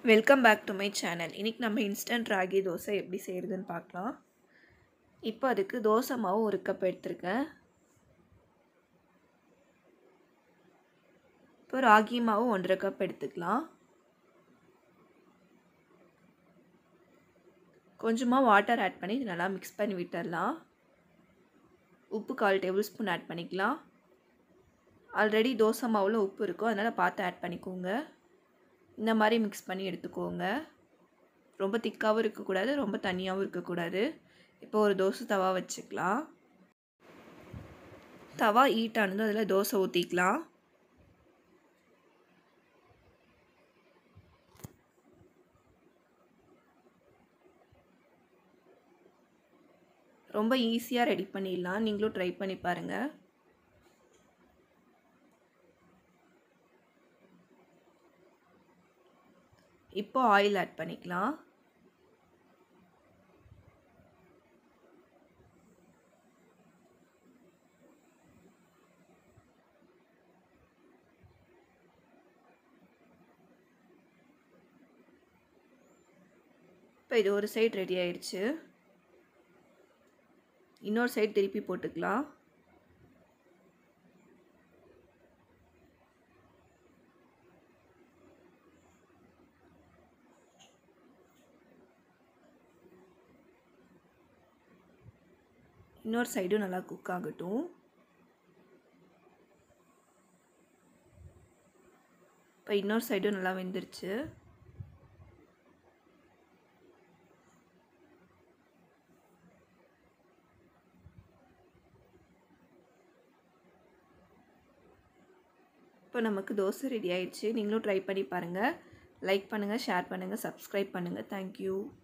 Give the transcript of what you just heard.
welcome back to my channel இன்றைக்கி நம்ம instant ragi dosa எப்படி செய்கிறதுன்னு பார்க்கலாம் இப்போ அதுக்கு தோசை மாவு ஒரு கப் எடுத்திருக்கேன் இப்போ ராகி மாவு ஒன்றரை கப் எடுத்துக்கலாம் கொஞ்சமாக வாட்டர் ஆட் பண்ணி இது நல்லா மிக்ஸ் பண்ணி விட்டுடலாம் உப்பு கால் டேபிள் ஸ்பூன் ஆட் பண்ணிக்கலாம் ஆல்ரெடி தோசை மாவில் உப்பு இருக்கும் அதனால் பார்த்து ஆட் பண்ணிக்கோங்க இந்த மாதிரி மிக்ஸ் பண்ணி எடுத்துக்கோங்க ரொம்ப திக்காகவும் இருக்கக்கூடாது ரொம்ப தண்ணியாகவும் இருக்கக்கூடாது இப்போ ஒரு தோசை தவா வச்சுக்கலாம் தவா ஹீட் ஆனதும் அதில் தோசை ஊற்றிக்கலாம் ரொம்ப ஈஸியாக ரெடி பண்ணிடலாம் நீங்களும் ட்ரை பண்ணி பாருங்கள் இப்போ ஆயில் ஆட் பண்ணிக்கலாம் இப்போ இது ஒரு சைடு ரெடி ஆயிடுச்சு இன்னொரு சைடு திருப்பி போட்டுக்கலாம் இன்னொரு சைடும் நல்லா குக் ஆகட்டும் இப்போ இன்னொரு சைடும் நல்லா வெந்துருச்சு இப்போ நமக்கு தோசை ரெடி ஆயிடுச்சு நீங்களும் ட்ரை பண்ணி பாருங்கள் லைக் பண்ணுங்கள் ஷேர் பண்ணுங்கள் சப்ஸ்கிரைப் பண்ணுங்கள் தேங்க்யூ